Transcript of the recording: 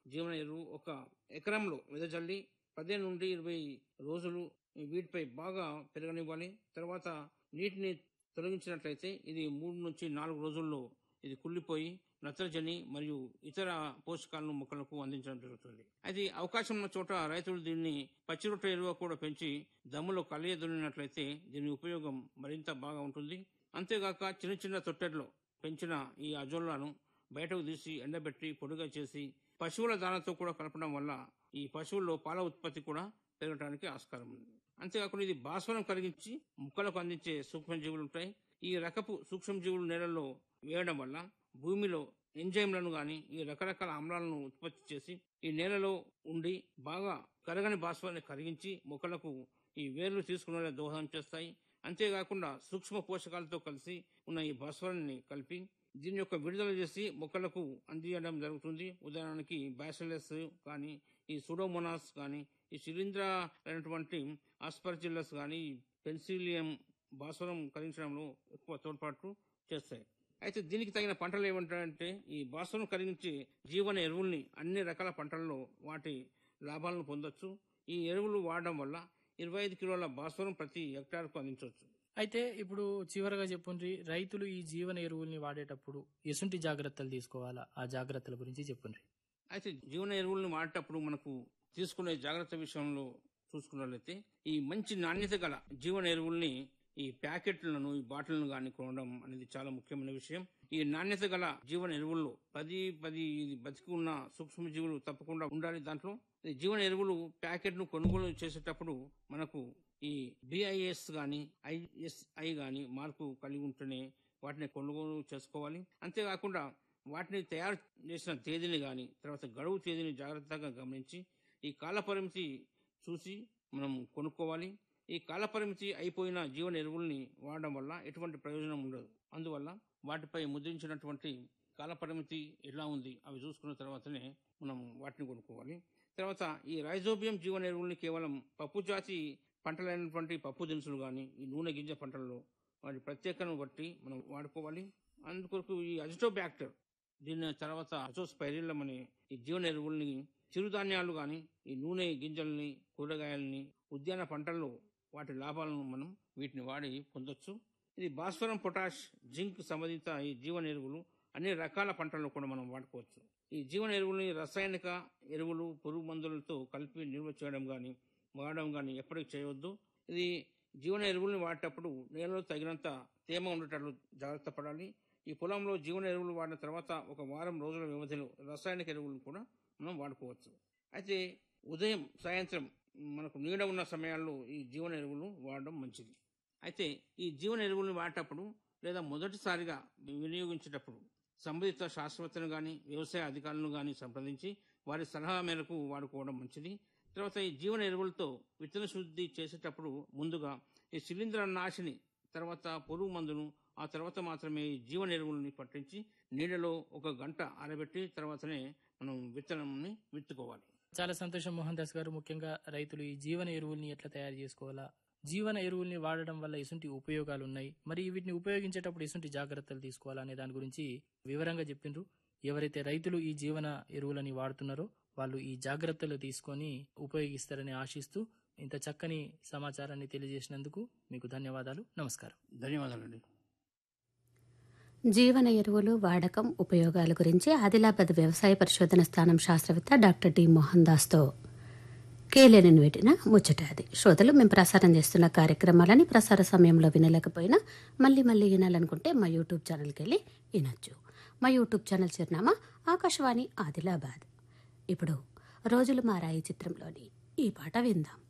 జీవన ఎరువు ఒక ఎకరంలో వెదజల్లి పదిహేను నుండి ఇరవై రోజులు వీటిపై బాగా పెరగనివ్వాలి తర్వాత నీటిని తొలగించినట్లయితే ఇది మూడు నుంచి నాలుగు రోజుల్లో ఇది కుళ్ళిపోయి నత్రజని మరియు ఇతర పోషకాలను మొక్కలకు అందించడం జరుగుతుంది అయితే అవకాశం ఉన్న చోట రైతులు దీన్ని పచ్చిరొట్ట ఎరువు కూడా పెంచి దమ్ములో కలియ దున్నినట్లయితే దీని ఉపయోగం మరింత బాగా ఉంటుంది అంతేగాక చిన్న చిన్న తొట్టెల్లో పెంచిన ఈ అజోలాను బయటకు తీసి ఎండబెట్టి పొడిగా చేసి పశువుల దానాతో కూడా కలపడం వల్ల ఈ పశువుల్లో పాల ఉత్పత్తి కూడా పెరగడానికి ఆస్కారం ఉంది అంతేకాకుండా ఇది భాస్వరం కలిగించి మొక్కలకు అందించే సూక్ష్మజీవులు ఉంటాయి ఈ రకపు సూక్ష్మజీవులు నేలల్లో వేయడం వల్ల భూమిలో ఎంజైమ్లను గాని ఈ రకరకాల ఆమ్లాలను ఉత్పత్తి చేసి ఈ నేలలో ఉండి బాగా కరగని భాస్వరాన్ని కరిగించి మొక్కలకు ఈ వేర్లు తీసుకునే దోహదం చేస్తాయి అంతేకాకుండా సూక్ష్మ పోషకాలతో కలిసి ఉన్న ఈ భాస్వరాన్ని కలిపి దీని యొక్క విడుదల చేసి మొక్కలకు అందించడం జరుగుతుంది ఉదాహరణకి బ్యాసిలస్ కానీ ఈ సుడోమోనాస్ కానీ ఈ శిలీంద్ర అయినటువంటి ఆస్పర్జిల్లస్ కానీ పెన్సిలియం భాస్వరం కలిగించడంలో ఎక్కువ తోడ్పాటు చేస్తాయి అయితే దీనికి తగిన పంటలు ఏమంటారంటే ఈ భాస్వరం కలిగించే జీవన ఎరువుల్ని అన్ని రకాల పంటల్లో వాటి లాభాలను పొందొచ్చు ఈ ఎరువులు వాడడం వల్ల ఇరవై ఐదు కిలోల భాస్వరం ప్రతి హెక్టార్కు అందించవచ్చు అయితే ఇప్పుడు చివరగా చెప్పుండ్రి రైతులు ఈ జీవన ఎరువుల్ని వాడేటప్పుడు ఎసుంటి జాగ్రత్తలు తీసుకోవాలా ఆ జాగ్రత్తల గురించి చెప్పుండ్రి అయితే జీవన ఎరువులను వాడేటప్పుడు మనకు తీసుకునే జాగ్రత్త విషయంలో చూసుకున్నట్లయితే ఈ మంచి నాణ్యత గల జీవన ఎరువుల్ని ఈ ప్యాకెట్లను ఈ బాటిల్ను కానీ కొనడం అనేది చాలా ముఖ్యమైన విషయం ఈ నాణ్యత గల జీవన ఎరువుల్లో పది పది ఇది బతికి ఉన్న సూక్ష్మ జీవులు తప్పకుండా ఉండాలి దాంట్లో ఈ జీవన ఎరువులు ప్యాకెట్ ను కొనుగోలు చేసేటప్పుడు మనకు ఈ బిఐఎస్ గాని ఐఎస్ఐ గాని మార్కు కలిగి ఉంటేనే వాటిని కొనుగోలు చేసుకోవాలి అంతేకాకుండా వాటిని తయారు చేసిన తేదీని గాని తర్వాత గడువు తేదీని జాగ్రత్తగా గమనించి ఈ కాల పరిమితి చూసి మనం కొనుక్కోవాలి ఈ కాల పరిమితి అయిపోయిన జీవన ఎరువుల్ని వాడడం వల్ల ఎటువంటి ప్రయోజనం ఉండదు అందువల్ల వాటిపై ముద్రించినటువంటి కాల పరిమితి ఎలా ఉంది అవి చూసుకున్న తర్వాతనే మనం వాటిని కొనుక్కోవాలి తర్వాత ఈ రైజోబియం జీవన ఎరువుల్ని కేవలం పప్పు జాతి పంటలైనటువంటి పప్పు దినుసులు కానీ ఈ నూనె గింజ పంటల్లో వాటి ప్రత్యేకను బట్టి మనం వాడుకోవాలి అందుకొరకు ఈ అజిటోబ్యాక్టర్ దీని తర్వాత అజోస్పైరిల్లం అనే ఈ జీవన ఎరువుల్ని చిరుధాన్యాలు కానీ ఈ నూనె గింజల్ని కూరగాయల్ని ఉద్యాన పంటల్లో వాటి లాభాలను మనం వీటిని వాడి పొందొచ్చు ఇది భాస్వరం పొటాష్ జింక్ సంబంధిత ఈ జీవన ఎరువులు అన్ని రకాల పంటల్లో కూడా మనం వాడుకోవచ్చు ఈ జీవన ఎరువుల్ని రసాయనిక ఎరువులు పురుగు మందులతో కలిపి నిల్వ చేయడం కానీ వాడడం కానీ ఎప్పటికీ చేయవద్దు ఇది జీవన ఎరువుల్ని వాడేటప్పుడు నేలలో తగినంత తేమ ఉండేటట్లు జాగ్రత్త పడాలి ఈ పొలంలో జీవన ఎరువులు వాడిన తర్వాత ఒక వారం రోజుల వ్యవధిలో రసాయనిక ఎరువులను కూడా మనం వాడుకోవచ్చు అయితే ఉదయం సాయంత్రం మనకు నీడ ఉన్న సమయాల్లో ఈ జీవన ఎరువులు వాడడం మంచిది అయితే ఈ జీవన ఎరువులను వాడేటప్పుడు లేదా మొదటిసారిగా వినియోగించేటప్పుడు సంబంధిత శాస్త్రవేత్తను కానీ వ్యవసాయ అధికారులను కానీ సంప్రదించి వారి సలహా మేరకు వాడుకోవడం మంచిది తర్వాత ఈ జీవన ఎరువులతో విత్తన శుద్ధి చేసేటప్పుడు ముందుగా ఈ శిలీంద్ర నాశిని తర్వాత పురుగు మందును ఆ తర్వాత మాత్రమే ఈ జీవన ఎరువులని పట్టించి నీడలో ఒక గంట ఆరబెట్టి తర్వాతనే మనం విత్తనాన్ని విత్తుకోవాలి చాలా సంతోషం మోహన్ దాస్ గారు ముఖ్యంగా రైతులు ఈ జీవన ఎరువుల్ని ఎట్లా తయారు చేసుకోవాలా జీవన ఎరువుల్ని వాడడం వల్ల ఎసుంటి ఉపయోగాలు ఉన్నాయి మరి వీటిని ఉపయోగించేటప్పుడు ఎసుంటి జాగ్రత్తలు తీసుకోవాలా అనే దాని గురించి వివరంగా చెప్పిండ్రు ఎవరైతే రైతులు ఈ జీవన ఎరువులని వాడుతున్నారో వాళ్ళు ఈ జాగ్రత్తలు తీసుకొని ఉపయోగిస్తారని ఆశిస్తూ ఇంత చక్కని సమాచారాన్ని తెలియజేసినందుకు మీకు ధన్యవాదాలు నమస్కారం ధన్యవాదాలండి జీవన ఎరువులు వాడకం ఉపయోగాల గురించి ఆదిలాబాద్ వ్యవసాయ పరిశోధన స్థానం శాస్త్రవేత్త డాక్టర్ డి మోహన్ దాస్తో కేలేని వీటిన ముచ్చట అది శ్రోతలు మేము ప్రసారం చేస్తున్న కార్యక్రమాలని ప్రసార సమయంలో వినలేకపోయినా మళ్ళీ మళ్ళీ వినాలనుకుంటే మా యూట్యూబ్ ఛానల్కి వెళ్ళి వినొచ్చు మా యూట్యూబ్ ఛానల్ చిరునామా ఆకాశవాణి ఆదిలాబాద్ ఇప్పుడు రోజులు మారాయి చిత్రంలోని ఈ పాట విందాం